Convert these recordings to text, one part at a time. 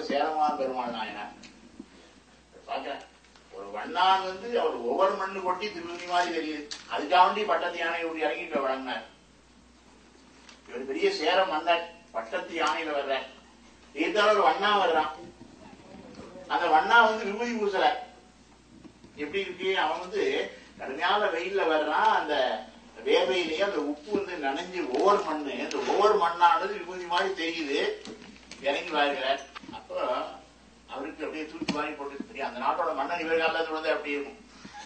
சேரமான் பெருமாள் நாயனார் பாக்கிறேன் ஒரு வண்ணான் வந்து அவர் ஒவ்வொரு மண்ணு கொட்டி திருமணி மாதிரி தெரியுது அதுக்காண்டி பட்டத்து யானை இப்படி இறங்கிட்டு வழங்கினார் இவர் பெரிய சேர மன்னர் பட்டத்து யானையில வர்றார் இருந்தாலும் ஒரு வண்ணா வர்றான் அந்த வண்ணா வந்து விபூதி பூசல எப்படி இருக்கு அவன் வந்து கடுமையான வெயில்ல வர்றான் அந்த வேவையிலேயே அந்த உப்பு வந்து நனைஞ்சு ஒவ்வொரு மண்ணு அந்த ஒவ்வொரு மண்ணானது விபூதி மாதிரி தெரியுது இறங்கி வாழ்கிறார் அப்போ அவருக்கு அப்படியே தூக்கி வாங்கி போட்டு தெரியும் அந்த நாட்டோட மன்னன் இவர் காலத்துல வந்து அப்படி இருக்கும்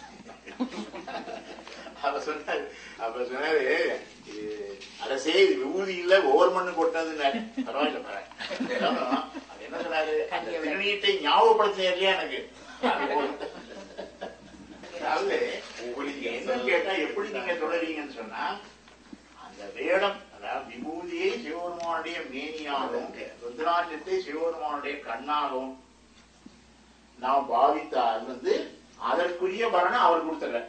அப்ப சொன்னாரு அப்ப சொன்னாரு இது அரசே இது விபூதி இல்ல ஒவ்வொரு மண்ணு கொட்டதுன்னாரு பரவாயில்ல பரவாயில்ல அது என்ன சொன்னாரு அந்த திருநீட்டை ஞாபகப்படுத்தின இல்லையா எனக்கு அது போதும். அதாவது உங்களுக்கு என்ன கேட்டா எப்படி நீங்க தொடரீங்கன்னு சொன்னா அந்த வேடம் அதாவது விபூதியை சிவபெருமானுடைய மேனியாலும் ருத்ராட்சத்தை சிவபெருமானுடைய கண்ணாலும் நாம் பாவித்தால் வந்து அதற்குரிய பலனை அவர் கொடுத்துற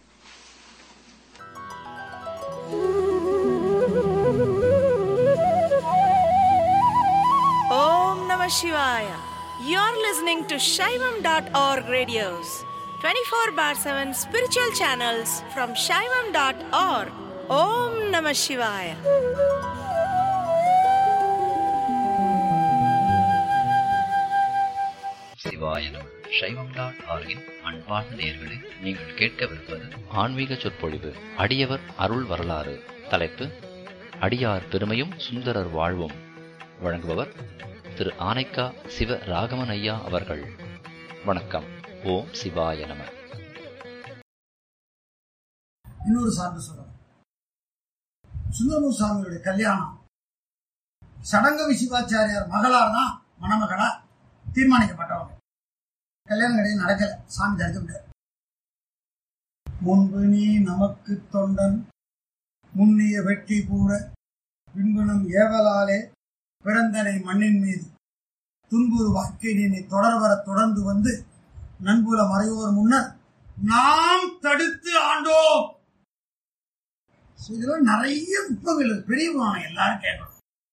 Om Namah Shivaya. You're listening to Shaivam.org radios, 24 bar 7 spiritual channels from Shaivam.org. Om Namah Shivaya. சிவாயனம் சைவம் டாட் ஆர்கின் அன்பார்ந்த நேயர்களே நீங்கள் கேட்கவிருப்பது ஆன்மீக சொற்பொழிவு அடியவர் அருள் வரலாறு தலைப்பு அடியார் பெருமையும் சுந்தரர் வாழ்வும் வழங்குபவர் திரு ஆனைக்கா சிவ ராகவன் ஐயா அவர்கள் வணக்கம் ஓம் சிவாய நம இன்னொரு சான்று சொல்றேன் சுந்தரமு சுவாமியுடைய கல்யாணம் சடங்கவி சிவாச்சாரியார் மகளார் தான் மணமகளா தீர்மானிக்கப்பட்டவங்க கல்யாணம் கிடையாது நடக்கல சாமி தடுத்து விட்டார் முன்பு நீ நமக்கு தொண்டன் முன்னிய வெற்றி கூற பின்புனம் ஏவலாலே பிறந்தனை மண்ணின் மீது துன்புறு வாழ்க்கை நீ தொடர்வர தொடர்ந்து வந்து நண்புல மறைவோர் முன்னர் நாம் தடுத்து ஆண்டோம் So, இதெல்லாம் நிறைய நுட்பங்கள் இருக்கு. பெரிய புராணம் எல்லாரும் கேட்கணும்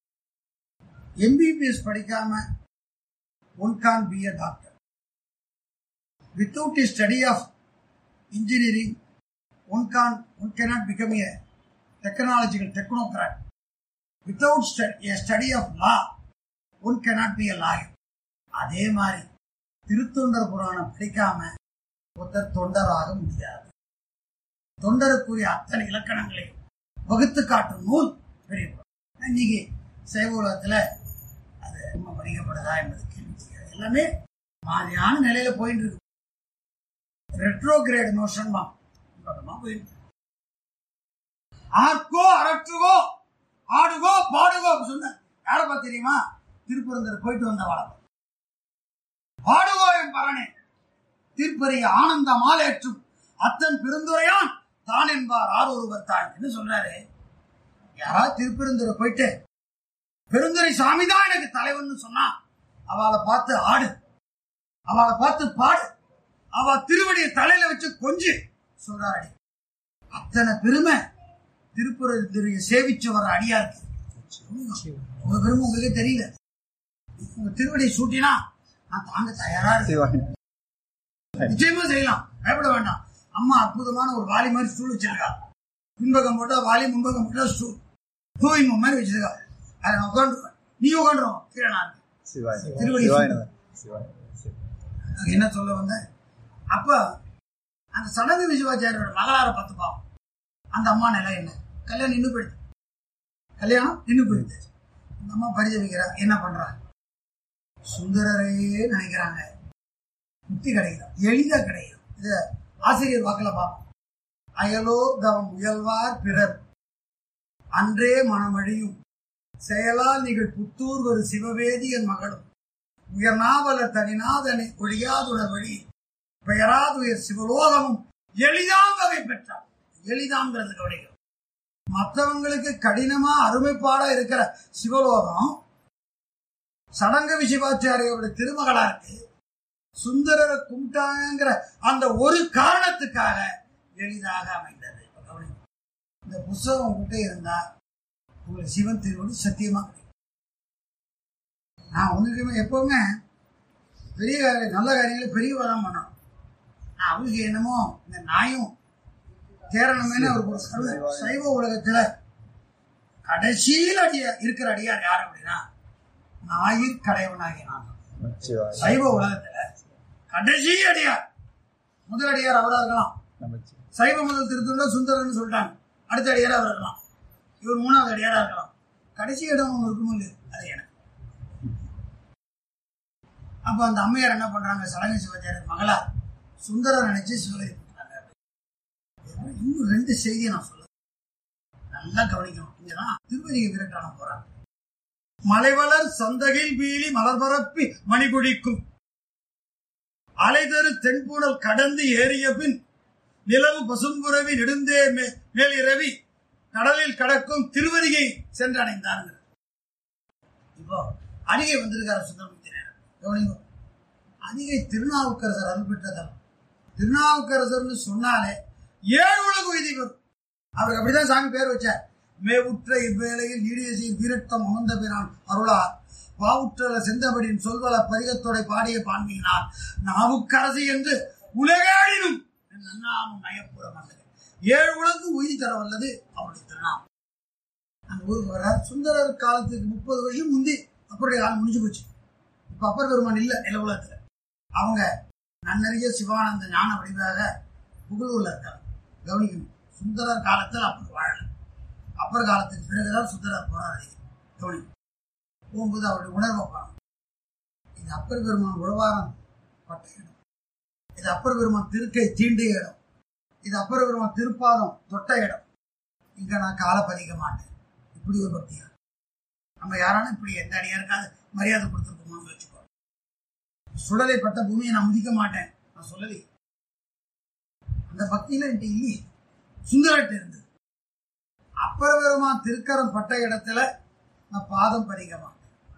எம்பிபிஎஸ் படிக்காம one can be a doctor without a study of engineering one can one cannot become a technological technocrat without a study of law one cannot be a lawyer அதே மாதிரி திருத்தொண்டர் புராணம் படிக்காம ஒருத்தர் தொண்டராக முடியாது தொண்டருக்குரிய அத்தனை இலக்கணங்களையும் வகுத்து காட்டும் நூல் பெரிய புராணம். இன்னைக்கு சைவ உலகத்துல அது ரொம்ப வணிகப்படுதா என்பது கேள்வி எல்லாமே மாதிரியான நிலையில போயிட்டு இருக்கு ரெட்ரோகிரேட் மோஷன் போயிட்டு இருக்கு. ஆர்க்கோ அரற்றுகோ ஆடுகோ பாடுகோ அப்படி சொன்ன யாரை பார்த்து தெரியுமா திருப்பரந்தர் போயிட்டு வந்த வளம் பாடுகோ என் பரணே திருப்பரிய ஆனந்த மாலேற்றும் அத்தன் பெருந்துரையான் தான் என்பார் ஆர் ஒருவர் தான் என்ன சொல்றாரு யாராவது திருப்பெருந்துரை போயிட்டு பெருந்துரை சாமி தான் எனக்கு தலைவன் சொன்னா அவளை பார்த்து ஆடு அவளை பார்த்து பாடு அவ திருவடியை தலையில வச்சு கொஞ்சு சொல்றாடி அத்தனை பெருமை திருப்பெருந்துரையை சேவிச்சு வர அடியா இருக்கு உங்க பெருமை உங்களுக்கு தெரியல உங்க திருவடியை சூட்டினா நான் தாங்க தயாரா இருக்கேன் நிச்சயமா செய்யலாம் பயப்பட வேண்டாம் அம்மா அற்புதமான ஒரு வாலி மாதிரி ஸ்டூல் வச்சிருக்கா பின்பக்கம் போட்டா வாலி முன்பக்கம் போட்டா ஸ்டூல் தூய்மை மாதிரி வச்சிருக்கா அதை நான் உட்காந்துருவேன் நீ உட்காந்துருவோம் கீழே நான் இருக்கேன். திருவடி அது என்ன சொல்ல வந்த அப்ப அந்த சடங்கு விசுவாச்சாரியோட மகளார பார்த்து பாவம் அந்த அம்மா நிலை என்ன கல்யாணம் நின்று போயிடுது கல்யாணம் நின்று போயிடுது அந்த அம்மா பரிதவிக்கிறா என்ன பண்றா சுந்தரரையே நினைக்கிறாங்க முக்தி கிடைக்கும் எளிதா கிடைக்கும் இத ஆசிரியர் வாக்குல பார்ப்போம் அயலோர் தவம் முயல்வார் பிறர் அன்றே மனமழியும் செயலால் நிகழ் புத்தூர் ஒரு சிவவேதியன் மகளும் உயர்நாவலர் தனிநாதனை ஒழியாதுடர் வழி பெயராதுயர் சிவலோகமும் எளிதாம் வகை பெற்றார் எளிதாங்கிறது கிடைக்கும் மற்றவங்களுக்கு கடினமா அருமைப்பாடா இருக்கிற சிவலோகம் சடங்கவி சிவாச்சாரியோட திருமகளா இருக்கு சுந்தரரை கும்பிட்டாங்கிற அந்த ஒரு காரணத்துக்காக எளிதாக அமைந்தது இப்ப கவனிங்க. இந்த புஸ்தகம் உங்ககிட்ட இருந்தா உங்களுக்கு சிவன் திருவடி சத்தியமா கிடைக்கும் நான் ஒண்ணுக்குமே எப்பவுமே பெரிய காரியம் நல்ல காரியங்களை பெரியவா தான் பண்ணணும் ஆனா, அவருக்கு என்னமோ இந்த நாயும் தேரணுமேனு அவருக்கு ஒரு கருணை. சைவ உலகத்துல கடைசியில் அடியா இருக்கிற அடியார் யார் அப்படின்னா நாயிற் கடைவனாகிய நான் நமச்சிவாய சைவ உலகத்துல கடைசி அடியார் முதல் அடியார் அவரா இருக்கலாம் நமச்சிவாய சைவ முதல் திருத்தொண்ட சுந்தரன்னு சொல்லிட்டாங்க அடுத்த அடியாரா அவர் இருக்கலாம் இவர் மூணாவது அடியாரா இருக்கலாம் கடைசி இடம் ஒன்று இருக்கும் இல்லையா அது எனக்கு அப்ப அந்த அம்மையார் என்ன பண்றாங்க சலங்கை சிவாச்சாரியர் மகளா சுந்தரம் நினைச்சு சிவகரி பண்றாங்க இன்னும் ரெண்டு செய்தியை நான் சொல்ல நல்லா கவனிக்கணும் இங்கதான் திருவதிக விரட்டான போறாங்க மலைவளர் சந்தகில் வீலி மலர் பரப்பி மணிகுடிக்கும் அலைதரு தென்புணல் கடந்து ஏறிய பின் நிலவு பசும்புறவி நெடுந்தே மே- மேலிரவி கடலில் கடக்கும் திருவதிகை சென்றடைந்தாங்க இப்போ அடிகை வந்திருக்காரு சுந்தரமுத்திரன் கவனிங்க அதிகை திருநாவுக்கரசர் அருள் பெற்றதம் திருநாவுக்கரசர்னு சொன்னாலே ஏழு உலகு உய்தி வரும் அவருக்கு அப்படிதான் சாமி பேர் வச்சார் மேவுற்ற இவ்வேளையில் நீடியசியின் வீரட்டம் அமர்ந்த பிறான் அருளார் பாவுற்ற செந்தபடியின் சொல்வல பதிகத்தோட பாடிய பான்மையினார் நாவுக்கரசு என்று உலகாடினும் என் அண்ணாமும் நயப்புற வந்தது ஏழு உலகு உய்தி தர வல்லது அவருடைய திருநாமம் அந்த ஊருக்கு வர சுந்தரர் காலத்துக்கு முப்பது வருஷம் முந்தி அப்பருடைய காலம் முடிஞ்சு போச்சு இப்ப அப்பர் பெருமான் இல்ல நில உலகத்துல அவங்க நன்னறிய சிவானந்த ஞான வடிவாக புகழூர்ல இருக்காங்க கவனிக்கணும் சுந்தரர் காலத்தில் அப்பர் வாழல அப்பர் காலத்துக்கு பிறகுதான் சுந்தரர் போராடி கவனிக்கணும் போகும்போது அவருடைய உணர்வை பாருங்க இது அப்பர் பெருமான் உழவாரம் பட்ட இடம் இது அப்பர் பெருமான் திருக்கை தீண்டிய இடம் இது அப்பர் பெருமான் திருப்பாதம் தொட்ட இடம் இங்க நான் காலை பதிக்க மாட்டேன் இப்படி ஒரு பக்தியா நம்ம யாராலும் இப்படி எந்த அடியாருக்காவது மரியாதை கொடுத்துருக்கோமான்னு வச்சுக்கோ சுடலை பட்ட பூமியை நான் முதிக்க மாட்டேன் நான் சொல்லலையே அந்த பக்தியில என்கிட்ட இல்லையே சுந்தரட்டு இருந்தது அப்பர் பெருமான் திருக்கரம் பட்ட இடத்துல நான் பாதம் பதிக்க மாட்டேன்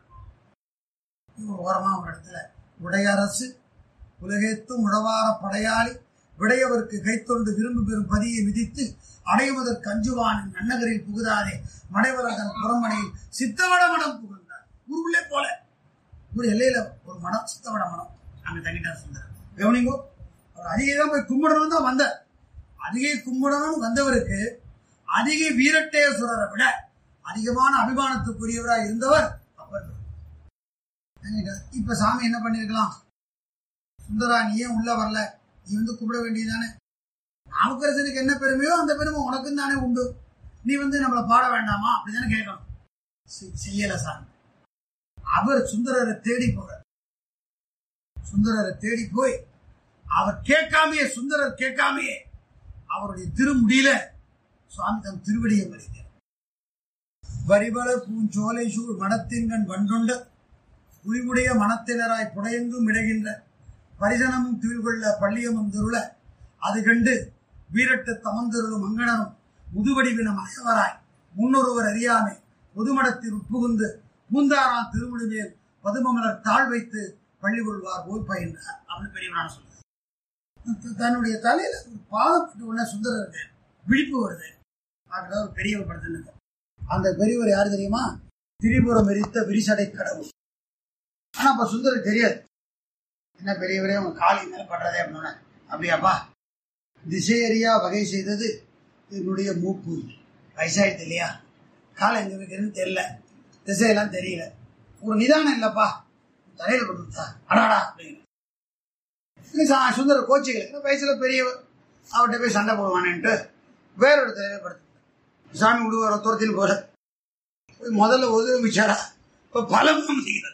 ஒரு ஓரமா ஒரு இடத்துல உடையரசு உலகேத்தும் உழவார படையாளி விடையவருக்கு கைத்தொண்டு விரும்பு பெறும் பதியை மிதித்து அடைவதற்கு அஞ்சுவான் நன்னகரில் புகுதாதே மடைவரதன் புறமனையில் சித்தவட மனம் புகுந்தார் ஊருக்குள்ளே போல ஊர் எல்லையில ஒரு மனம் சித்தவட மனம் அங்க தங்கிட்டார் சுந்தரர் கவனிங்கோ அவர் அதிகை தான் போய் கும்பிடணும் தான் வந்தார் அதிகை கும்பிடணும்னு வந்தவருக்கு அதிகை வீரட்டேஸ்வரரை விட அதிகமான அபிமானத்துக்குரியவராக இருந்தவர் அப்பர் பெருமான். இப்ப சாமி என்ன பண்ணிருக்கலாம் சுந்தரா நீ ஏன் உள்ள வரல நீ வந்து கும்பிட வேண்டியதானே நாவுக்கரசனுக்கு என்ன பெருமையோ அந்த பெருமை உனக்கும் தானே உண்டு நீ வந்து நம்மளை பாட வேண்டாமா அப்படிதானே கேட்கணும் செ- செய்யல சாமி அவர் சுந்தரரை தேடி போறார் சுந்தரரை தேடி போய் அவர் கேட்காமையே சுந்தரர் கேட்காமையே அவருடைய திருமுடியில சுவாமி தம் திருவடியை மறிக்கிறார் வரிவளர் பூஞ்சோலை சூழ் மனத்தின்கண் வண்டுண்ட புரிவுடைய மனத்தினராய் புடையெங்கும் இடைகின்ற பரிசனமும் தீழ்கொள்ள பள்ளியமும் திருள அது கண்டு வீரட்டு தமந்தருளும் அங்கணனும் முதுவடிவின மகவராய் முன்னொருவர் அறியாமை பொதுமடத்தில் உட்புகுந்து பூந்தாராம் திருமுடிமேல் பதுமமலர் தாழ் வைத்து பள்ளி கொள்வார் போய் பயின்றார் அப்படின்னு பெரியவரான சொல்லுது த- தன்னுடைய தலையில ஒரு பாதப்பட்டு உடனே சுந்தரருக்கு விழிப்பு வருது பார்க்கறதா ஒரு பெரியவர் படுத்துன்னு அந்த பெரியவர் யாரு தெரியுமா திரிபுரம் எரித்த விரிசடை கடவுள் ஆனா அப்ப சுந்தருக்கு தெரியாது என்ன பெரியவரே உங்க காலி மேல படுறதே அப்படின்னு அப்படியாப்பா திசையறியா வகை செய்தது என்னுடைய மூப்பு வயசாயிடுது இல்லையா காலை எங்க வைக்கிறதுன்னு தெரியல திசையெல்லாம் தெரியல ஒரு நிதானம் இல்லப்பா தலையில கொடுத்தா அடாடா அப்படின்னு இல்ல சா- சுந்தர கோச்சிக்கல வயசுல பெரியவர் அவர்கிட்ட போய் சண்டை போடுவானேன்ட்டு வேற ஒரு தலையில படுத்து சாமி விடுவார துரத்தின்னு போற போய் முதல்ல உதவிச்சாரா இப்ப பலம் முடிகிறது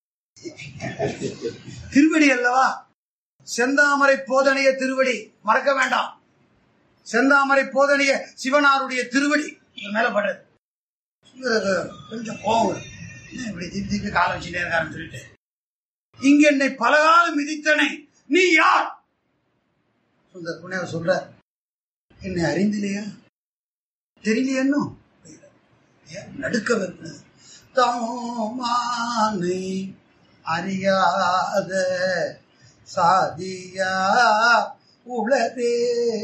திருவடி அல்லவா செந்தாமரை போதனைய திருவடி மறக்க வேண்டாம் செந்தாமரை போதனைய சிவனாருடைய திருவடி இவர் மேல படுறது இவருக்கு கொஞ்சம் கோவம் வரும். என்ன இப்படி திருப்பி திருப்பி காலை வச்சுட்டே இருக்காருன்னு சொல்லிட்டு இங்க என்னை பலகாலம் மிதித்தனை நீ யார் சுந்தர் புனேவர் சொல்ற என்னை அறிந்திலையா தெரியலையோ ஏன் நடுக்க வருகிறது தமோமானை அறியாத சாதியா உளதே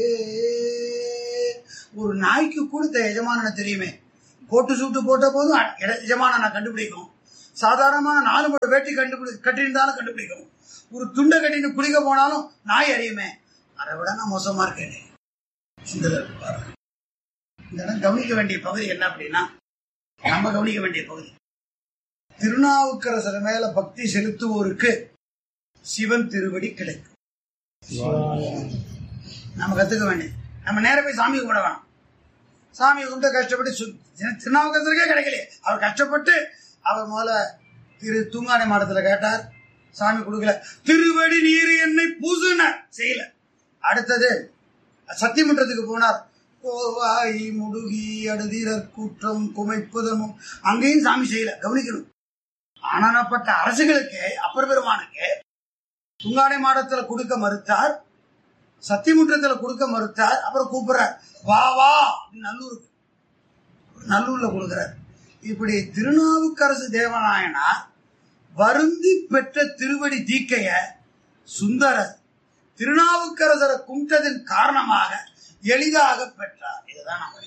ஒரு நாய்க்கு கூட த- எஜமானனை தெரியுமே கோட்டு சூட்டு போட்ட போதும் அ- எட- எஜமானனை கண்டுபிடிக்கும் சாதாரணமான நாலு மூணு வேட்டி கண்டுபிடி கட்டியிருந்தாலும் கண்டுபிடிக்கும் ஒரு துண்டை கட்டிட்டு குளிக்க போனாலும் நாய் அறியுமே அதை விட நான் மோசமா இருக்கேனே சுந்தரர் பாரு. இந்த இடம் கவனிக்க வேண்டிய பகுதி என்ன அப்படின்னா நம்ம கவனிக்க வேண்டிய பகுதி திருநாவுக்கரசர் மேல பக்தி செலுத்துவோருக்கு சிவன் திருவடி கிடைக்கும் நம்ம கத்துக்க வேண்டியது நம்ம நேர போய் சாமி கும்பிட வேணாம் சாமி கும்பிட்டு கஷ்டப்பட்டு சு- திருநாவுக்கரசருக்கே கிடைக்கலையே அவர் கஷ்டப்பட்டு அவர் முதல்ல திரு தூங்கானை மாடத்துல கேட்டார் சாமி கொடுக்கல திருவடி நீர் என்னை பூசுனார் செய்யல அடுத்தது சத்தியமன்றத்துக்கு போனார் கோவாய் முடுகி அடுதிரர் கூற்றம் குமைப்புதமும் அங்கேயும் சாமி செய்யல கவனிக்கணும் ஆனானப்பட்ட அரசுகளுக்கு அப்பர் பெருமானுக்கு துங்கானை மாடத்துல கொடுக்க மறுத்தார் சத்தியமுற்றத்துல கொடுக்க மறுத்தார் அப்புறம் கூப்பிடுறார் வா வா அப்படின்னு நல்லூருக்கு நல்லூர்ல கொடுக்கிறார் இப்படி திருநாவுக்கரசு தேவநாயனார் வருந்தி பெற்ற திருவடி தீக்கைய சுந்தரர் திருநாவுக்கரசரை கும்பிட்டதன் காரணமாக எளிதாக பெற்றார் இதுதான் நம்ம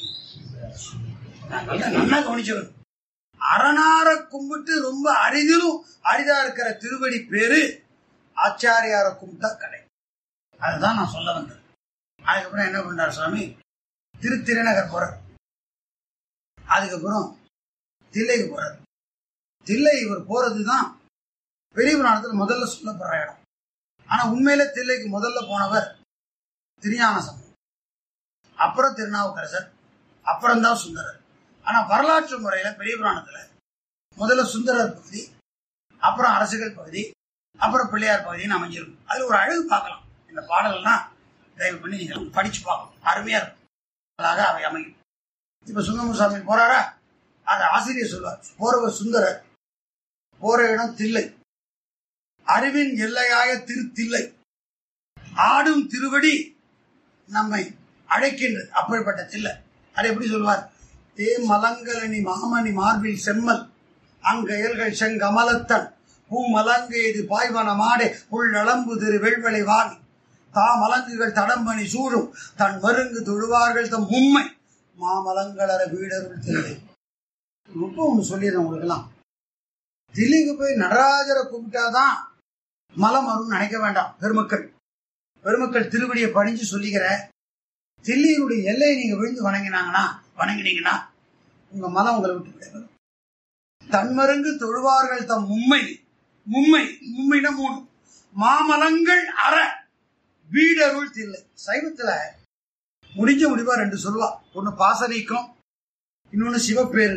நான் நல்லா நல்லா கவனிச்சுக்கணும் அரணார கும்பிட்டு ரொம்ப அரிதிலும் அரிதா இருக்கிற திருவடி பேரு ஆச்சாரியார கும்பிட்டா கடை அதுதான் நான் சொல்ல வந்தேன் அதுக்கப்புறம் என்ன பண்றார் சுவாமி திருத்திருநகர் போறார் அதுக்கப்புறம் தில்லைக்கு போறார் தில்லை இவர் போறதுதான் பெரிய புராணத்துல முதல்ல சொல்லப்படுற இடம் ஆனா உண்மையில தில்லைக்கு முதல்ல போனவர் திருஞான சம்பந்தர் அப்புறம் திருநாவுக்கரசர் அப்புறம் தான் சுந்தரர் ஆனா வரலாற்று முறையில பெரிய புராணத்துல முதல்ல சுந்தரர் பகுதி அப்புறம் அரசுகள் பகுதி அப்புறம் பிள்ளையார் பகுதின்னு அமைஞ்சிருக்கும் அதுல ஒரு அழகு பார்க்கலாம் இந்த பாடல்கள்லாம் தயவு பண்ணி நீங்க படிச்சு பார்க்கணும் அருமையா இருக்கும் அழகாக அவை அமையும் இப்ப சுந்தரமு சாமி போறாரா அது ஆசிரியர் சொல்வார் போறவர் சுந்தரர் போற இடம் தில்லை அறிவின் எல்லையாய திருத்தில்லை ஆடும் திருவடி நம்மை அழைக்கின்றது அப்படிப்பட்ட தில்லை அது எப்படி சொல்வார் தே மலங்கலனி மாமணி மார்பில் செம்மல் அங்கயல்கள் செங்கமலத்தன் பூ மலங்கையது பாய்வன மாடே உள்ளளம்பு திரு வெள்வளை வாகி தாமலங்குகள் தடம்பணி சூழும் தன் மருங்கு தொழுவார்கள் தம் உண்மை மாமலங்களர வீடருள் தில்லை ரொம்ப ஒண்ணு சொல்லிடுறேன் உங்களுக்கெல்லாம் தில்லைக்கு போய் நடராஜரை கும்பிட்டாதான் மலம் வரும்னு நினைக்க வேண்டாம் பெருமக்கள் பெருமக்கள் திருவடியை பணிஞ்சு சொல்லிக்கிற தில்லையினுடைய எல்லையை நீங்க விழுந்து வணங்கினாங்கன்னா வணங்கினீங்கன்னா உங்க மலம் உங்களை விட்டு விடுங்க தன்மருங்கு தொழுவார்கள் தம் மும்மை மும்மை மும்மைனா மூணு மாமலங்கள் அற வீடருள் தில்லை சைவத்துல முடிஞ்ச முடிவா ரெண்டு சொல்லுவா ஒண்ணு பாசனீக்கம் இன்னொன்னு சிவப்பேரு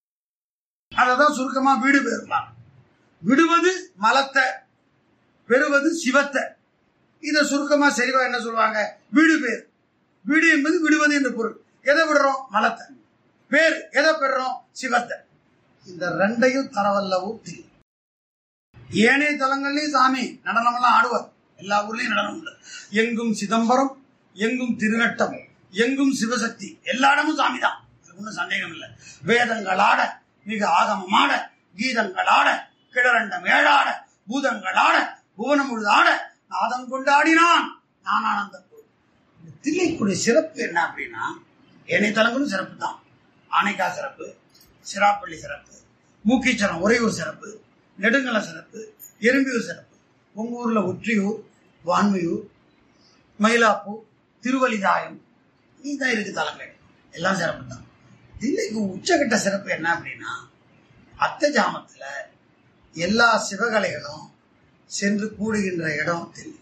அததான் சுருக்கமா வீடு பேருலாம் விடுவது மலத்தை பெறுவது சிவத்தை இத சுருக்கமா சரிவா என்ன சொல்லுவாங்க வீடு பேர் வீடு என்பது விடுவது என்ற பொருள் எதை விடுறோம் மலத்தை பேர் எதை பெறுறோம் சிவத்தை இந்த ரெண்டையும் தரவல்ல ஊத்தி ஏனைய தலங்கள்லயும் சாமி நடனமெல்லாம் ஆடுவார் எல்லா ஊர்லயும் நடனம் உண்டு எங்கும் சிதம்பரம் எங்கும் திருநட்டம் எங்கும் சிவசக்தி எல்லா இடமும் சாமி தான் ஒன்றும் சந்தேகம் இல்லை வேதங்கள் ஆட மிக ஆகமம் ஆட கீதங்கள் ஆட கிழரண்டம் ஏழாட பூதங்கள் ஆட புவனம் முழுது ஆட நாதம் கொண்டாடினான் நான் ஆனந்தம் தில்லைக்குடைய சிறப்பு என்ன அப்படின்னா ஏனைய தலங்களும் சிறப்பு தான் ஆனைக்கா சிறப்பு சிராப்பள்ளி சிறப்பு மூக்கீச்சரம் உறையூர் சிறப்பு நெடுங்கல சிறப்பு எறும்பியூர் சிறப்பு உங்க ஊர்ல ஒற்றியூர் வான்மையூர் மயிலாப்பூர் திருவலிதாயம் தான் இருக்கு தலங்கள் எல்லாம் சிறப்பு தான் தில்லைக்கு உச்சகட்ட சிறப்பு என்ன அப்படின்னா அத்த ஜாமத்துல எல்லா சிவகலைகளும் சென்று கூடுகின்ற இடம் தில்லை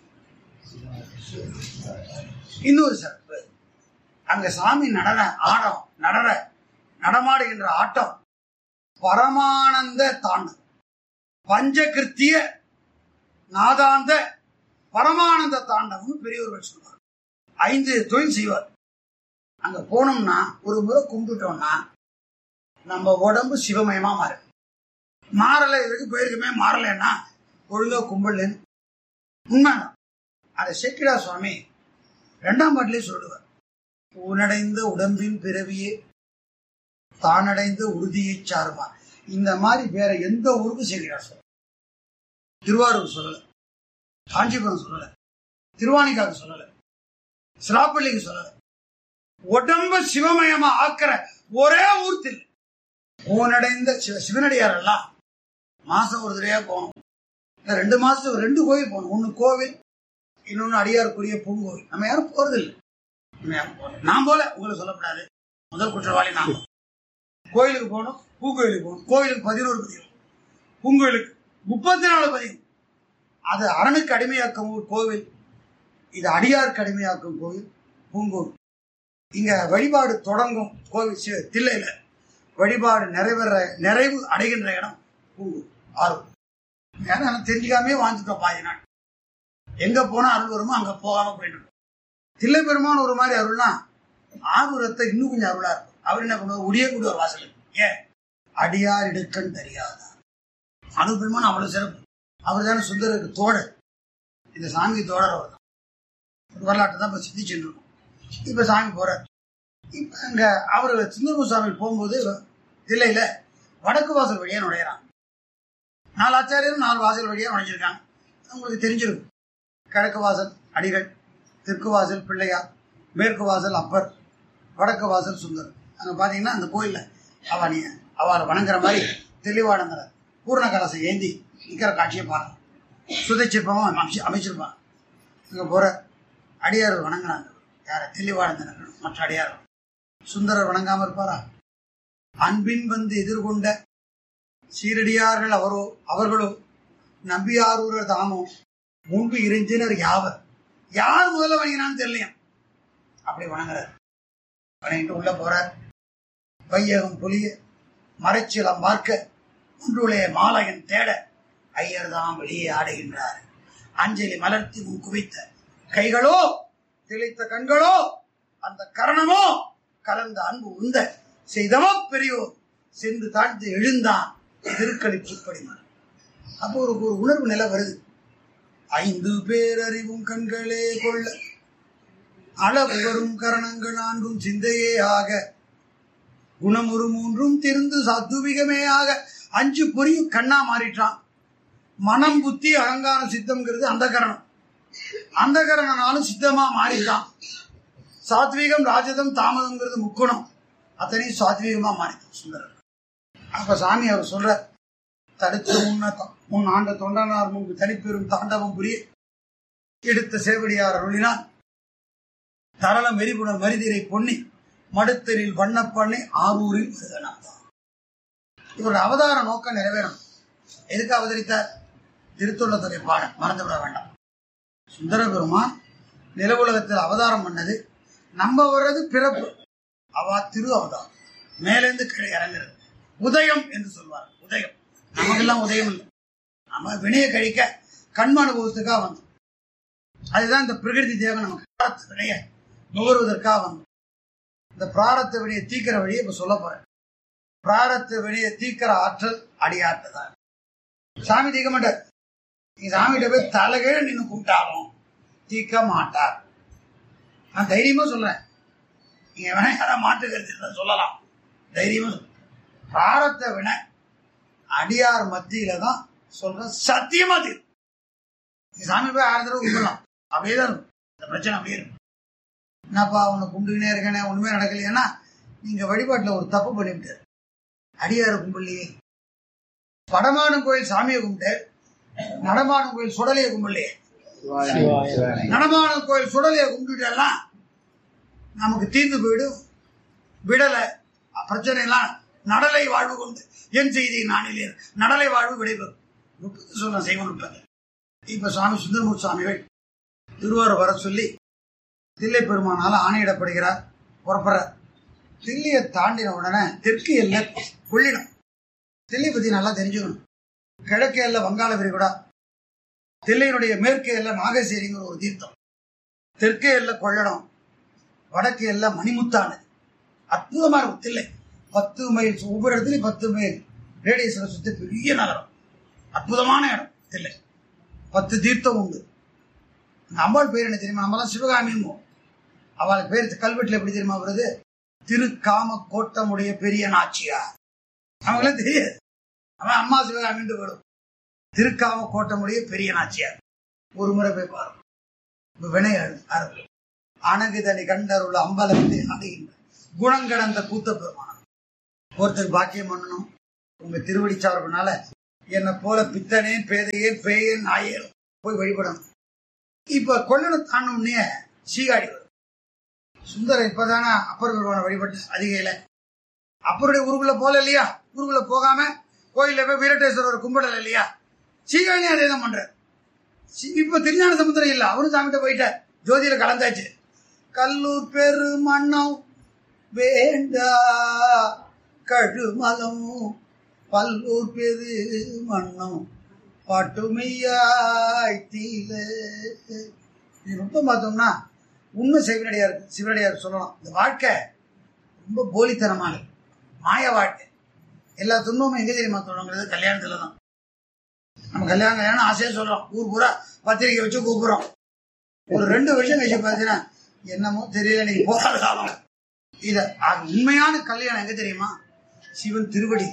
இன்னொரு சிறப்பு அங்க சாமி நடன ஆடம் நடன நடமாடுகின்ற ஆட்டம் பரமானந்த தாண்டம் பஞ்சகிருத்திய நாதாந்த பரமானந்த தாண்டவம்னு பெரியவர்கள் சொல்வார் ஐந்து தொழில் செய்வார் அங்க போனோம்னா ஒரு முறை கும்பிட்டுட்டோம்னா நம்ம உடம்பு சிவமயமா மாறும் மாறல இதுக்கு போயிருக்குமே மாறலைன்னா ஒழுங்கா கும்பலன்னு உண்மைதான் அதை சேக்கிடா சுவாமி ரெண்டாம் பாட்டிலே சொல்லுவார் உனடைந்த உடம்பின் பிறவியே தானடைந்த உறுதியை சாருமா இந்த மாதிரி வேற எந்த ஊருக்கும் சேக்கிடா சொல்ல திருவாரூர் சொல்லல காஞ்சிபுரம் சொல்லல திருவாணிக்காக்கு சொல்லல சிராப்பள்ளிக்கு சொல்லல உடம்ப சிவமயமா ஆக்கிற ஒரே ஊர் தில்லை ஊனடைந்த சிவ சிவனடியார் எல்லாம் மாசம் ஒரு தடவையா போகணும் இந்த ரெண்டு மாசத்துக்கு ரெண்டு கோவில் போகணும் ஒண்ணு கோவில் இன்னொன்னு அடியாருக்குரிய பூங்கோவில் நம்ம யாரும் போறது இல்லை நம்ம யாரும் போறது இல்ல. நான் போல உங்களை சொல்லக்கூடாது முதல் குற்றவாளி நான் கோயிலுக்கு போகணும் பூங்கோயிலுக்கு போகணும் கோயிலுக்கு பதினோரு பதிவு பூங்கோயிலுக்கு முப்பத்தி நாலு பதிவு அது அரணுக்கு அடிமையாக்கும் ஒரு கோவில் இது அடியாருக்கு அடிமையாக்கும் கோவில் பூங்கோவில் இங்க வழிபாடு தொடங்கும் கோவில் சி- தில்லையில வழிபாடு நிறைவேற நிறைவு அடைகின்ற இடம் பூங்கோவில் ஆறு ஏன்னா எனக்கு தெரிஞ்சுக்காமே வாழ்ந்துட்டோம் பாதி நாள் எங்க போனா அருள் வருமோ அங்க போகாம போயிட்டு இருக்கோம். தில்லை பெருமான் ஒரு மாதிரி அருள்னா ஆரூரத்தை இன்னும் கொஞ்சம் அருளா இருக்கும் அவர் என்ன பண்ணுவார் உடைய கூட ஒரு வாசல் ஏன் அடியார் இடுக்கண் தெரியாதா அருள் பெருமான் அவ்வளவு சிறப்பு அவர் தானே சுந்தருக்கு தோழர் இந்த சாமி தோழர் அவர் தான் வரலாற்றை தான் இப்ப சிந்திச்சுட்டு இருக்கோம் இப்ப சாமி போறார் இப்ப அங்க அவர் சுந்தரமு சுவாமி போகும்போது தில்லையில வடக்கு வாசல் வழியா நுழையிறான் நாலு ஆச்சாரியரும் நாலு வாசல் வழியா நுழைஞ்சிருக்காங்க உங்களுக்கு தெரிஞ்சிருக்கும் கிழக்கு வாசல் அடிகள் தெற்கு வாசல் பிள்ளையார் மேற்கு வாசல் அப்பர் வடக்கு வாசல் சுந்தர் அங்கே பார்த்தீங்கன்னா அந்த கோயிலில் அவ நீ அவளை வணங்குற மாதிரி தெளிவானங்கிற பூர்ண கலசை ஏந்தி நிற்கிற காட்சியை பாருங்க சுதைச்சிற்பமாக அமைச்சு அமைச்சிருப்பாங்க அங்கே போகிற அடியார்கள் வணங்குறாங்க யாரை தெளிவானந்தனர் மற்ற அடியார்கள் சுந்தரர் வணங்காம இருப்பாரா அன்பின் வந்து எதிர்கொண்ட சீரடியார்கள் அவரோ அவர்களோ நம்பியாரூரர் தாமோ முன்பு இறைஞ்சினர் யாவர் யார் முதல்ல வணங்கினான்னு தெரியலையாம் அப்படி வணங்குறார் வணங்கிட்டு உள்ள போறார் வையகம் புலிய மறைச்சிலம் பார்க்க ஒன்றுலே மாலையன் தேட ஐயர் தாம் வெளியே ஆடுகின்றார் அஞ்சலி மலர்த்தி முன் குவித்த கைகளோ திளைத்த கண்களோ அந்த கரணமோ கலந்த அன்பு உந்த செய்தவோ பெரியோர் சென்று தாழ்ந்து எழுந்தான் திருக்களிப்புப்படி அப்போ ஒரு ஒரு உணர்வு நிலை வருது ஐந்து பேரறிவும் கண்களே கொள்ள அளவு வரும் கரணங்கள் நான்கும் சிந்தையே ஆக குணமுறு மூன்றும் திருந்து சத்துவிகமே ஆக அஞ்சு பொரியும் கண்ணா மாறிட்டான் மனம் புத்தி அகங்காரம் சித்தம்ங்கிறது அந்த கரணம் அந்த கரணனாலும் சித்தமா மாறிட்டான் சாத்வீகம் ராஜதம் தாமதம்ங்கிறது முக்குணம் அத்தனையும் சாத்வீகமா மாறிட்டான் சுந்தரர் அப்ப சாமி அவர் சொல்ற தடுத்து முன்ன முன் ஆண்ட தொண்டனார் முன்பு தனிப்பெரும் தாண்டவம் புரிய எடுத்த சேவடியார் அருளினான் தரளம் எரிபுணர் மரிதிரை பொன்னி மடுத்தரில் வண்ணப்பண்ணி ஆரூரில் வருகனாதான் இவருடைய அவதார நோக்கம் நிறைவேறும் எதுக்கு அவதரித்தார் திருத்துள்ளத்துறை பாட மறந்து விட வேண்டாம் சுந்தர பெருமான் நிலவுலகத்தில் அவதாரம் பண்ணது நம்ம வர்றது பிறப்பு அவா திரு அவதாரம் மேலேந்து கீழே இறங்குறது உதயம் என்று சொல்வார் உதயம் நமக்கெல்லாம் உதயம் இல்லை நம்ம வினையை கழிக்க கண்ம அனுபவத்துக்காக வந்தோம் அதுதான் இந்த பிரகிருதி தேவன் நமக்கு பிராரத்த வினைய நுகர்வதற்காக வந்தோம் இந்த பிராரத்த வினையை தீக்கிற வழியை இப்ப சொல்ல போறேன் பிராரத்த வினையை தீக்கிற ஆற்றல் அடியாற்ற தான் சாமி தீக்க மாட்டார் நீ சாமிகிட்ட போய் தலைகீழ நின்று கூப்பிட்டாலும் தீக்க மாட்டார் நான் தைரியமா சொல்றேன் நீங்க வேணா யாராவது மாற்று கருத்து இருந்தா சொல்லலாம் தைரியமா சொல்றேன். பிராரத்த வினை அடியார் மத்தியில தான் சொல்ற சத்தியமா தீரும் நீ சாமி போய் ஆயிரம் தடவை கும்பிடலாம் அப்படியே தான் இருக்கும் இந்த பிரச்சனை அப்படியே இருக்கும் என்னப்பா உன்னை கும்பிட்டுக்கினே இருக்கேனே ஒண்ணுமே நடக்கலையேன்னா நீங்க வழிபாட்டுல ஒரு தப்பு பண்ணிவிட்டாரு அடியார கும்பிடலையே வடமானும் கோயில் சாமியை கும்பிட்டு நடமானும் கோயில் சுடலையை கும்பிடலையே நடமானும் கோயில் சுடலையை கும்பிட்டுட்டெல்லாம் நமக்கு தீர்ந்து போயிடும் விடலை பிரச்சனை எல்லாம் நடலை வாழ்வு கொண்டு என் செய்தி நானிலே நடலை வாழ்வு விடைபெறும் நுட்பத்தை சொல்ல செய்வ நுட்பத்தை இப்ப சுவாமி சுந்தரமூர்த்தி சுவாமிகள் திருவாரூர் வர சொல்லி தில்லை பெருமானால ஆணையிடப்படுகிறார் புறப்படுறார் தில்லையை தாண்டின உடனே தெற்கு எல்லை கொள்ளிடம் தில்லை பத்தி நல்லா தெரிஞ்சுக்கணும் கிழக்கு எல்லை வங்காள விரிகுடா தில்லையினுடைய மேற்கு எல்லை நாகசேரிங்கிற ஒரு தீர்த்தம் தெற்கு எல்லை கொள்ளடம் வடக்கு எல்லை மணிமுத்தானது அற்புதமா இருக்கும் தில்லை பத்து மைல் ஒவ்வொரு இடத்துலயும் பத்து மைல் ரேடியஸில் சுத்தி பெரிய நகரம் அற்புதமான இடம் தில்லை பத்து தீர்த்தம் உண்டு அந்த அம்பாள் பேர் என்ன தெரியுமா நம்மளாம் சிவகாமின்னு அவளுக்கு பேர் கல்வெட்டுல எப்படி தெரியுமா வருது திருக்காம கோட்டமுடைய பெரிய நாச்சியார் அவங்களாம் தெரியாது அவன் அம்மா சிவகாமின்ட்டு வரும் திருக்காம கோட்டமுடைய பெரிய நாச்சியார் ஒரு முறை போய் பாருங்க இப்ப வினையாடு ஆரம்பி அணகுதனி கண்டருள்ள அம்பலத்தை அடைகின்ற குணங்கடந்த கூத்த பெருமானம் ஒருத்தர் பாக்கியம் பண்ணணும் உங்க திருவடி சார்புனால என்னை போல பித்தனேன் பேதையேன் பேயேன் நாயேன் போய் வழிபடணும் இப்ப கொள்ளணும் தாண்டவுடனே சீகாடி வரும் சுந்தரம் இப்பதானே அப்பர் பெருமான வழிபட்டு அதிகையில அப்பருடைய ஊருக்குள்ள போல இல்லையா ஊருக்குள்ள போகாம கோயில்ல போய் வீரட்டேஸ்வரர் கும்பிடல இல்லையா சீகாழி அதே தான் பண்ற சி- இப்ப திருஞான சமுத்திரம் இல்ல அவரும் சாமிகிட்ட போயிட்டார் ஜோதியில கலந்தாச்சு கல்லூர் பெரு மன்னம் வேண்டா கழுமலம் பல்லூர் பெரு மன்னம் பட்டுமையாய் தீல இது ரொம்ப பார்த்தோம்னா உண்மை சிவனடியார் சிவனடியார் சொல்லலாம் இந்த வாழ்க்கை ரொம்ப போலித்தனமானது மாய வாழ்க்கை எல்லா துன்பமும் எங்க தெரியுமா தொடங்குறது கல்யாணத்துல தான் நம்ம கல்யாணம் கல்யாணம் ஆசையா சொல்றோம் ஊர் பூரா பத்திரிக்கை வச்சு கூப்பிடுறோம் ஒரு ரெண்டு வருஷம் கழிச்சு பார்த்தீங்கன்னா என்னமோ தெரியல நீங்க போகாத காலம் இத ஆக உண்மையான கல்யாணம் எங்க தெரியுமா சிவன் திருவடி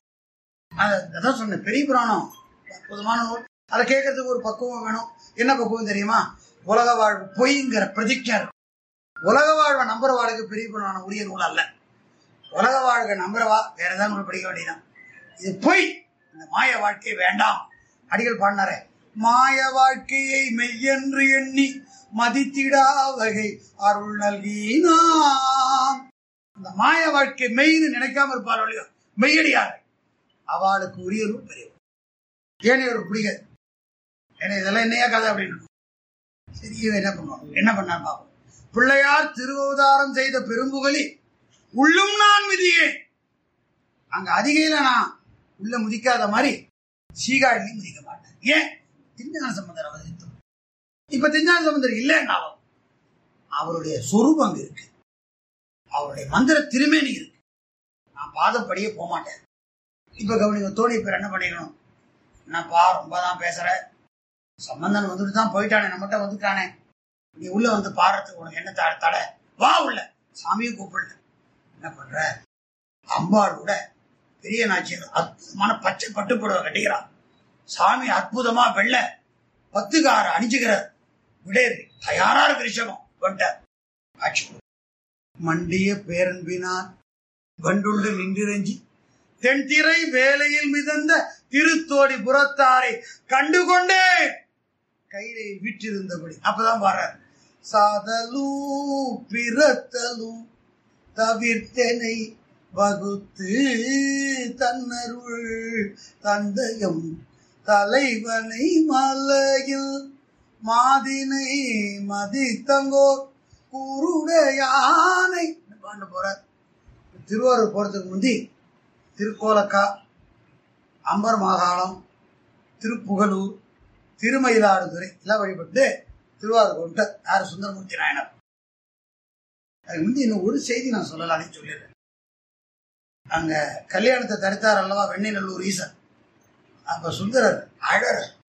அத- அதான் சொன்னேன் பெரிய புராணம் அற்புதமான நூல் அதை கேட்கறதுக்கு ஒரு பக்குவம் வேணும் என்ன பக்குவம் தெரியுமா உலக வாழ்வு பொய்ங்கிற பிரதிஜை இருக்கும். உலக வாழ்வை நம்புற வாழ்க்கை பெரிய புராணம் உரிய நூல் அல்ல உலக வாழ்க்கை நம்புறவா வேற ஏதாவது நூல் படிக்க வேண்டியதான் இது பொய் இந்த மாய வாழ்க்கை வேண்டாம் அடிகள் பாடினாரே மாய வாழ்க்கையை மெய்யென்று எண்ணி மதித்திடா வகை அருள் நல்கினான் இந்த மாய வாழ்க்கை மெய்ன்னு நினைக்காம இருப்பார் இல்லையோ மெய்யடியார் அவளுக்கு உரிய நூல் பெரிய ஏனையவருக்கு பிடிக்காது ஏன்னா இதெல்லாம் என்னையா கதை அப்படின்னு சரி இவன் என்ன பண்ணுவான் என்ன பண்ணார் பாப்போம் பிள்ளையார் திருவதாரம் செய்த பெரும்புகலி உள்ளும் நான் மிதியேன் அங்க அதிகையில நான் உள்ள முதிக்காத மாதிரி சீகாழிலையும் முதிக்க மாட்டேன் ஏன் திருஞான சம்பந்தர் அவதரித்தோம் இப்ப திருஞான சம்பந்தர் இல்லைன்னாலும் அவருடைய சொரூபம் அங்க இருக்கு அவருடைய மந்திர திருமேனி இருக்கு நான் பாதப்படியே போக மாட்டேன் இப்ப கவனிங்க தோணி பேர் என்ன பண்ணிக்கணும் என்னப்பா ரொம்ப தான் பேசுற சம்பந்தன் வந்துட்டு தான் போயிட்டானே நம்மகிட்ட வந்துட்டானே நீ உள்ள வந்து பாடுறதுக்கு உனக்கு என்ன த- தடை வா உள்ள சாமியை கூப்பிடல என்ன பண்ற அம்பாள் கூட பெரிய நாச்சியார் அற்புதமான பச்சை பட்டு புடவை கட்டிக்கிறான் சாமி அற்புதமா வெள்ள பத்துக்கார அணிஞ்சுக்கிறார் விடையது தயாரா இருக்கு ரிஷபம் வந்துட்டார் ஆட்சி கொடு. மண்டிய பேரன்பினார் வண்டுண்டு நின்றிரஞ்சி தென்திரை வேலையில் மிதந்த திருத்தோடி புறத்தாரை கண்டுகொண்டே கையிலே விற்றிருந்தபடி அப்பதான் பாடுறார் சாதலும் பிறத்தலும் தவிர்த்தனை வகுத்து தன்னருள் தந்தயம் தலைவனை மலையில் மாதினை மதித்தங்கோர் குருடையானை பாண்டு போறார் திருவாரூர் போறதுக்கு முந்தி திருக்கோலக்கா அம்பர் மாகாணம் திருப்புகலூர் திருமயிலாடுதுறை எல்லாம் வழிபட்டு திருவாரூர் கொண்டு யார் சுந்தரமூர்த்தி நாயனர் அதுக்கு முந்தி இன்னும் ஒரு செய்தி நான் சொல்லலாம்னு சொல்லிடுறேன் அங்க கல்யாணத்தை தடுத்தார் அல்லவா வெண்ணெய்நல்லூர் ஈசன் அப்ப சுந்தரர் அழற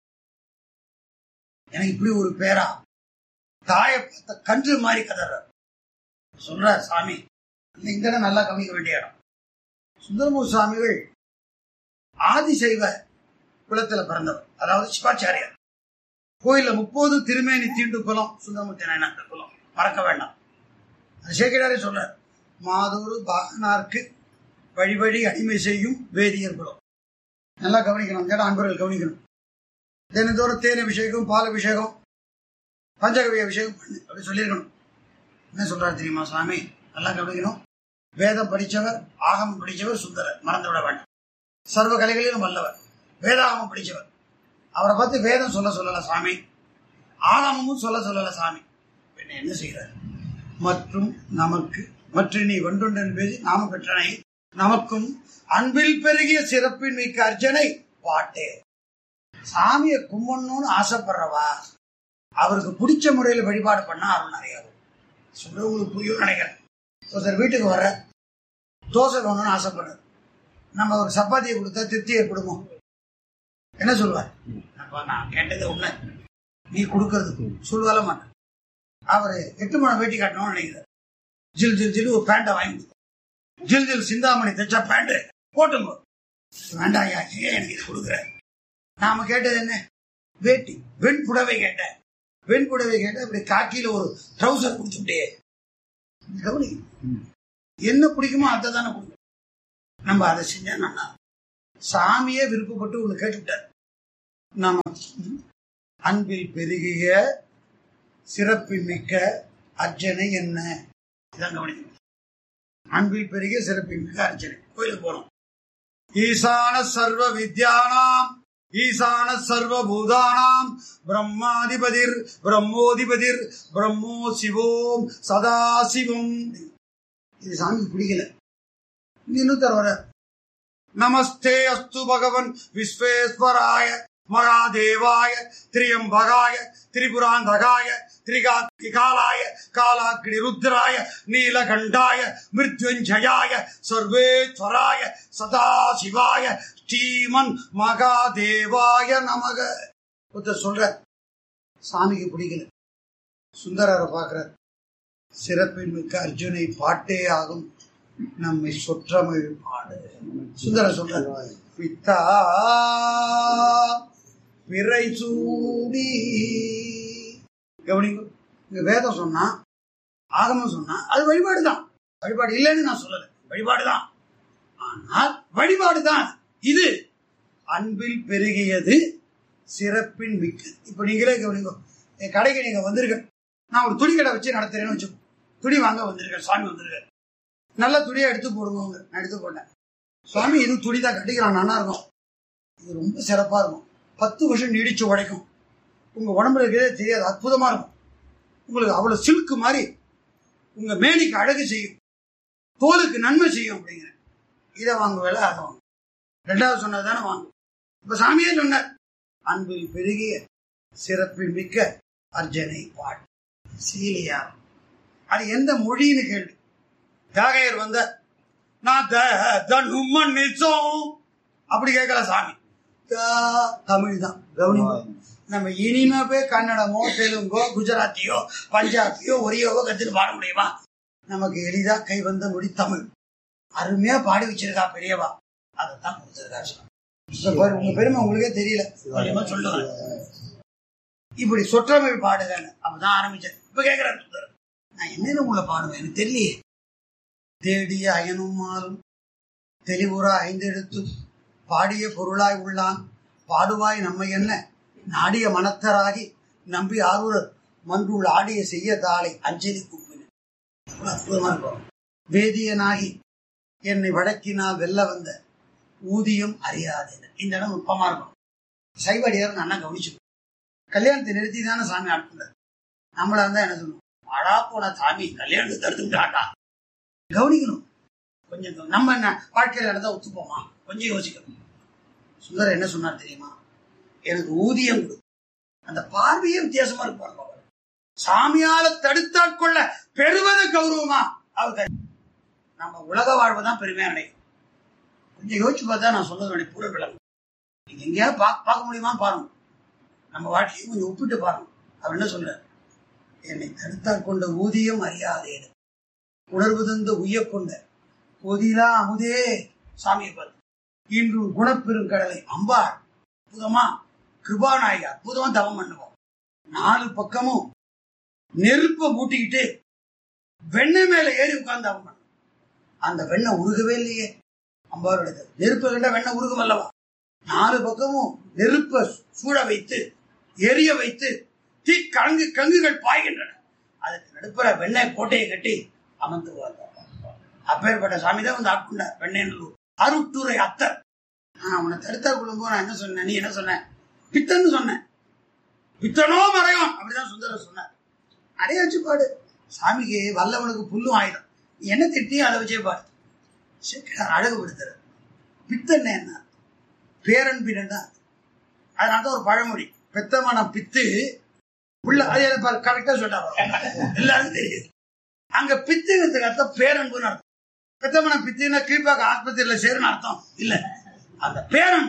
எனக்கு இப்படி ஒரு பேரா தாயை பார்த்த கன்று மாதிரி கதறார் சொல்றார் சாமி இந்த இந்த இடம் நல்லா கவனிக்க வேண்டிய இடம் சுந்தரமூர் சுவாமிகள் ஆதிசைவ குலத்துல பிறந்தவர் அதாவது சிவாச்சாரியார் கோயில்ல முப்போது திருமேனி தீண்டு குலம் சுந்தரமூர்த்தி நாயனார் குலம் மறக்க வேண்டாம் அது சேக்கிடாரே சொல்றார் மாதூர் பாகனார்க்கு வழி வழி அடிமை செய்யும் வேதியர் குலம் நல்லா கவனிக்கணும் கேட்டா அன்பர்கள் கவனிக்கணும் தினந்தோறும் தேன் அபிஷேகம் பால் அபிஷேகம் பஞ்சகவி அபிஷேகம் பண்ணு அப்படி சொல்லியிருக்கணும் என்ன சொல்றாரு தெரியுமா சுவாமி நல்லா கவனிக்கணும் வேதம் படிச்சவர் ஆகமம் படிச்சவர் சுந்தரர் மறந்து விட வேண்டாம் சர்வ கலைகளிலும் வல்லவர் வேதாகமம் படிச்சவர் அவரை பார்த்து வேதம் சொல்ல சொல்லல சாமி ஆகமமும் சொல்ல சொல்லல சாமி பின்ன என்ன செய்யறாரு மற்றும் நமக்கு மற்ற நீ ஒன்றொன்றன் பேசி நாம பெற்றனை நமக்கும் அன்பில் பெருகிய சிறப்பின் மிக்க அர்ச்சனை பாட்டே சாமியை கும்பிடணும்னு ஆசைப்படுறவா அவருக்கு பிடிச்ச முறையில் வழிபாடு பண்ணா அருள் நிறைய வரும். சொல்றவங்களுக்கு புரியும் நினைக்கிறேன் ஒருத்தர் வீட்டுக்கு வர தோசை வேணும்னு ஆசைப்படுறாரு நம்ம ஒரு சப்பாத்தியை கொடுத்தா திருப்தி ஏற்படுமோ என்ன சொல்லுவார் அப்பா, நான் கேட்டது உண்மை நீ கொடுக்கறது சொல்லுவால மாட்டேன் அவரு எட்டு மணி வேட்டி காட்டணும்னு நினைக்கிறார் ஜில் ஜில் ஜில் ஒரு பேண்டை வாங்கி கொடுத்தார். ஜில் ஜில் சிந்தாமணி தைச்சா பேண்ட் போட்டுங்க வேண்டாம் ஐயா ஏன் எனக்கு இது கொடுக்குற நாம கேட்டது என்ன வேட்டி வெண் புடவை கேட்டேன் வெண் புடவை கேட்டேன் இப்படி காக்கியில ஒரு ட்ரௌசர் கொடுத்துட்டே கவனி என்ன பிடிக்குமோ அதை தானே கொடுக்கும் நம்ம அதை செஞ்சா நல்லா இருக்கும். சாமியே விருப்பப்பட்டு ஒண்ணு கேட்டுட்டார் நாம அன்பில் பெருகிய சிறப்பில் மிக்க அர்ச்சனை என்ன இதான் கவனிக்கணும் அன்பில் பெருகிய சிறப்பில் மிக்க அர்ச்சனை கோயிலுக்கு போனோம் ஈசான சர்வ வித்யானாம் ஈசான சர்வ பூதானாம் பிரம்மாதிபதிர் பிரம்மோதிபதிர் பிரம்மோ சிவோம் சதா சிவம் இது சாமிக்கு பிடிக்கல இன்னும் தர நமஸ்தே அஸ்து பகவன் விஸ்வேஸ்வராய மகாதேவாய திரியம்பகாய திரிபுராந்தகாய திரிகாலாய காலாக்கினி ருத்ராய நீலகண்டாய மிருத்யுஞ்சயாய சர்வேஸ்வராய சதாசிவாய ஸ்ரீமன் மகாதேவாய நமக ஒருத்தர் சொல்ற சாமிக்கு பிடிக்கல சுந்தரரை பார்க்கிறார் சிறப்பின் மிக்க அர்ஜுனை பாட்டே ஆகும் நம்மை சொற்றமிழ் பாடு சுந்தர சொல்ற பித்தா பிறை சூடி கவனிங்க இங்க வேதம் சொன்னா ஆகமம் சொன்னா அது வழிபாடு தான் வழிபாடு இல்லைன்னு நான் சொல்லல வழிபாடு தான் ஆனால் வழிபாடு தான் இது அன்பில் பெருகியது சிறப்பின் மிக்கு இப்ப நீங்களே கவனிங்க என் கடைக்கு நீங்க வந்திருக்க நான் ஒரு துணி கடை வச்சு நடத்துறேன்னு வச்சுக்கோ துணி வாங்க வந்திருக்கேன் சுவாமி வந்திருக்காரு நல்ல துணியை எடுத்து போடுங்க நான் எடுத்து போட்டேன் சுவாமி இது துணி தான் கட்டிக்கலாம் நல்லா இருக்கும் இது ரொம்ப சிறப்பா இருக்கும் பத்து வருஷம் நீடிச்சு உழைக்கும் உங்க உடம்புல இருக்கிறதே தெரியாது அற்புதமா இருக்கும் உங்களுக்கு அவ்வளவு சில்க்கு மாதிரி உங்க மேனிக்கு அழகு செய்யும் தோலுக்கு நன்மை செய்யும் அப்படிங்கிறேன் இதை வாங்க வேலை அதை வாங்க ரெண்டாவது சொன்னது தானே வாங்க இப்ப சாமியே சொன்னார் அன்பில் பெருகிய சிறப்பில் மிக்க அர்ஜனை பாட்டு சீலியா அது எந்த மொழின்னு கேள்வி தியாகையர் வந்த நான் தனுமன் நிச்சம் அப்படி கேட்கல சாமி தமிழ் தான் கவனிமா நம்ம இனிமே போய் கன்னடமோ தெலுங்கோ குஜராத்தியோ பஞ்சாபியோ ஒரியோவோ கத்துட்டு பாட முடியுமா நமக்கு எளிதா கை வந்த மொழி தமிழ் அருமையா பாடி வச்சிருக்கா பெரியவா அதைத்தான் கொடுத்திருக்கா இப்ப பாரு, உங்க பெருமை உங்களுக்கே தெரியல கொஞ்சமா சொல்லுவேன் இப்படி சொற்றமிழ் பாடுகன்னு அப்பதான் ஆரம்பிச்சேன் இப்ப கேக்குறேன் சுந்தரம். நான் என்னன்னு உங்களை பாடுவேன் எனக்கு தெரியலையே தேடிய அயனும் மாலும் தெளிவுறா ஐந்தெடுத்து பாடிய பொருளாய் உள்ளான் பாடுவாய் நம்மை என்ன நாடிய மனத்தராகி நம்பி ஆரூரர் மன்றுள் ஆடிய செய்ய தாளை அஞ்சலி கூப்பினேன் எவ்வளவு அற்புதமா இருக்கும் வேதியனாகி என்னை வழக்கினால் வெல்ல வந்த ஊதியம் அறியாதேன் இந்த இடம் நுட்பமா இருக்கும் சைவடியார் நல்லா கவனிச்சு கல்யாணத்தை நிறுத்தி தானே சாமி ஆட்கொண்டார் நம்மளா இருந்தா என்ன சொல்லுவோம் அழா போன சாமி கல்யாணத்தை தடுத்துட்டாட்டா கவனிக்கணும் கொஞ்சம் கவ- நம்ம என்ன வாழ்க்கையில் நடந்தா ஒத்துப்போமா கொஞ்சம் யோசிக்கணும் சுந்தர் என்ன சொன்னார் தெரியுமா எனக்கு ஊதியம் கொடு அந்த பார்வையே வித்தியாசமா இருப்பாங்க சாமியால தடுத்தாட்கொள்ள பெறுவது கௌரவமா அவர் கை- நம்ம உலக வாழ்வு தான் பெருமையா நினைக்கும் கொஞ்சம் யோசிச்சு பார்த்தா நான் சொன்னதோட பூர விளங்கும் நீங்க எங்கேயாவது பா- பார்க்க முடியுமா பாருங்க நம்ம வாழ்க்கையை கொஞ்சம் ஒப்பிட்டு பாருங்க அவர் என்ன சொல்றார் என்னை தடுத்தாற் கொண்ட ஊதியம் அறியாதேன் உணர்வு தந்த உய்ய கொண்ட பொதிலா அமுதே சாமியை பார்த்து இன்றும் குணப்பெருங்கடலை அம்பாள் அற்புதமா கிருபாநாயகி அற்புதமா தவம் பண்ணுவோம் நாலு பக்கமும் நெருப்ப மூட்டிக்கிட்டு வெண்ணெய் மேல ஏறி உட்கார்ந்து தவம் பண்ணுவோம் அந்த வெண்ணெய் உருகவே இல்லையே அம்பாளுடைய நெருப்பு கண்ட வெண்ணெய் உருகும் அல்லவா நாலு பக்கமும் நெருப்ப சூழ வைத்து எரிய வைத்து தீ கங்கு கங்குகள் பாய்கின்றன அதுக்கு நடுப்புற வெண்ணெய் கோட்டையை கட்டி அமர்ந்து வாழ்ந்தார் அப்பேற்பட்ட சாமி தான் வந்து ஆட்கொண்டார் வெண்ணெய் அருட்டுரை அத்தர் நான் உன்னை தடுத்தா கொள்ளும்போது நான் என்ன சொன்னேன் நீ என்ன சொன்ன பித்தன்னு சொன்னேன் பித்தனோ மறையும் அப்படிதான் சுந்தரர் சொன்னார் நிறைய வச்சு பாடு சாமிக்கு வல்லவனுக்கு புல்லும் ஆயுதம் நீ என்ன திட்டி அதை வச்சே பாடு சேர்க்கிறார் அழகுபடுத்துறார் பித்தன் என்ன பேரன் பிறன் தான் அதனால தான் ஒரு பழமொழி பெத்தமன பித்து உள்ள அது கரெக்டா சொல்றாங்க எல்லாருக்கும் தெரியுது அங்க பித்துங்கிறதுக்கு அர்த்தம் பேரன்புன்னு அர்த்தம் பெத்தமன பித்துன்னா கீழ்பாக்க ஆஸ்பத்திரியில சேருன்னு அர்த்தம் இல்ல அந்த பேரன்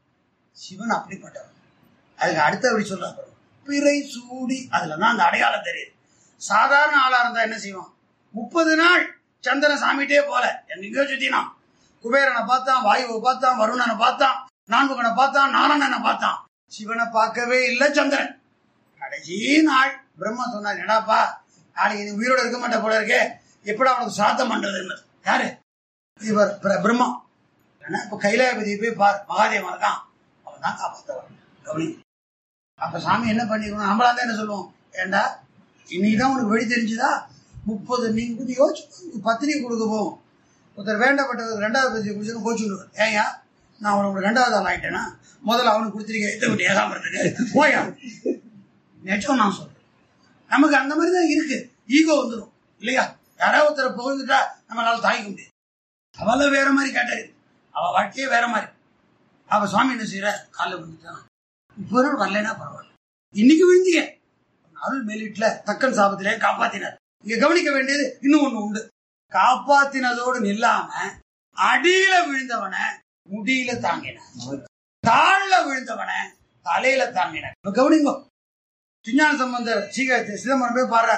சிவன் அப்படிப்பட்டவன் அதுக்கு அடுத்தபடி சொல்ல பிறை சூடி அதுலதான் அந்த அடையாளம் தெரியுது சாதாரண ஆளா இருந்தா என்ன செய்வான் முப்பது நாள் சந்திர சாமிகிட்டே போல எங்கெங்கயோ சுத்தினான் குபேரனை பார்த்தான் வாயுவை பார்த்தான் வருணனை பார்த்தான் நான்முகனை பார்த்தான் நாராயணனை பார்த்தான் சிவனை பார்க்கவே இல்லை சந்திரன் கடைசி நாள் பிரம்மா சொன்னார் என்னடாப்பா நாளைக்கு நீ உயிரோட இருக்க மாட்ட போல இருக்கே எப்படி அவனுக்கு சாத்தம் பண்றதுன்னு யாரு இவர் பிர- பிரம்மா ஆனா இப்ப கைலாயபதியை போய் பார் மகாதேவன் இருக்கான் அவன் தான் காப்பாத்தவன் கவனி அப்ப சாமி என்ன பண்ணிக்கணும் நம்மளா தான் என்ன சொல்லுவோம் ஏண்டா இன்னைக்குதான் உனக்கு வழி தெரிஞ்சுதா முப்பது நீங்க கொஞ்சம் யோசிச்சு பத்தினி கொடுக்க போவோம் ஒருத்தர் வேண்டப்பட்டவர் ரெண்டாவது பத்தி குடிச்சு கோச்சுடுவார் ஏயா நான் உனக்கு ரெண்டாவது ஆள் ஆயிட்டேனா முதல்ல அவனுக்கு கொடுத்துருக்கேன் எந்த விட்டு ஏதாம இருக்கு போயா நிஜம் நான் சொல்றேன் நமக்கு அந்த மாதிரி தான் இருக்கு ஈகோ வந்துடும் இல்லையா யாராவது ஒருத்தரை புகழ்ந்துட்டா நம்மளால தாங்கிக்க முடியாது அவள வேற மாதிரி கேட்டாரு அவ வாழ்க்கையே வேற மாதிரி அவ சுவாமி என்ன செய்யற காலைல விழுந்துட்டான் இப்போ வரைக்கும் வரலைன்னா பரவாயில்ல இன்னைக்கு விழுந்தீங்க அருள் மேலிட்ல தக்கன் சாபத்திலே காப்பாத்தினார் இங்க கவனிக்க வேண்டியது இன்னும் ஒண்ணு உண்டு காப்பாத்தினதோடு நில்லாம அடியில விழுந்தவனை முடியில தாங்கினார் தாழ்ல விழுந்தவனை தலையில தாங்கினார் இப்ப கவனிங்க சிஞ்ஞான சம்பந்தர் சீக சிதம்பரம் போய் பாடுற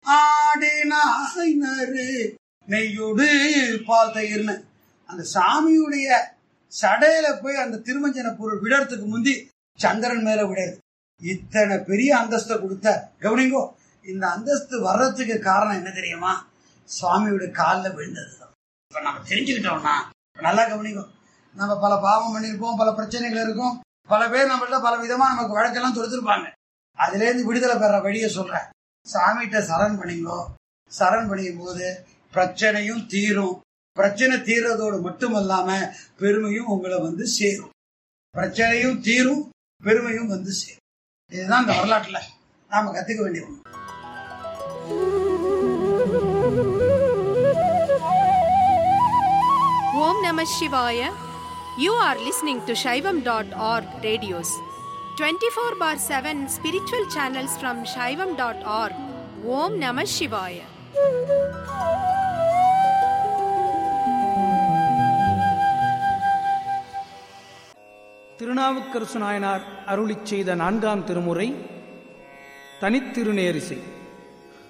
ஆடினாரு நெய்யோடு பால் தயிர்னு அந்த சாமியுடைய சடையில போய் அந்த திருமஞ்சன பொருள் விடறதுக்கு முந்தி சந்திரன் மேல விடாது இத்தனை பெரிய அந்தஸ்தை கொடுத்த கவனிங்கோ இந்த அந்தஸ்து வர்றதுக்கு காரணம் என்ன தெரியுமா சுவாமியோட காலில் விழுந்ததுதான் இப்ப நம்ம தெரிஞ்சுக்கிட்டோம்னா இப்ப நல்லா கவனிக்கும் நம்ம பல பாவம் பண்ணியிருப்போம் பல பிரச்சனைகள் இருக்கும் பல பேர் நம்மள்ட்ட பல விதமா நமக்கு வழக்கெல்லாம் தொடுத்திருப்பாங்க அதுல இருந்து விடுதலை பெற வழியை சொல்றேன் சாமிகிட்ட சரண் பண்ணிங்களோ சரண் பண்ணியும் போது பிரச்சனையும் தீரும் பிரச்சனை தீர்றதோடு மட்டுமல்லாம பெருமையும் உங்களை வந்து சேரும் பிரச்சனையும் தீரும் பெருமையும் வந்து சேரும் இதுதான் இந்த வரலாற்றுல நாம கத்துக்க வேண்டிய ஒண்ணு Om Namah Shivaya. You are listening to Shaivam.org radios. 24 bar 7 spiritual channels from Shaivam.org. Om Namah Shivaya. Thirunavukkarasu Nayanar அருளிச் செய்த நான்காம் திருமுறை தனித்திருநேரிசை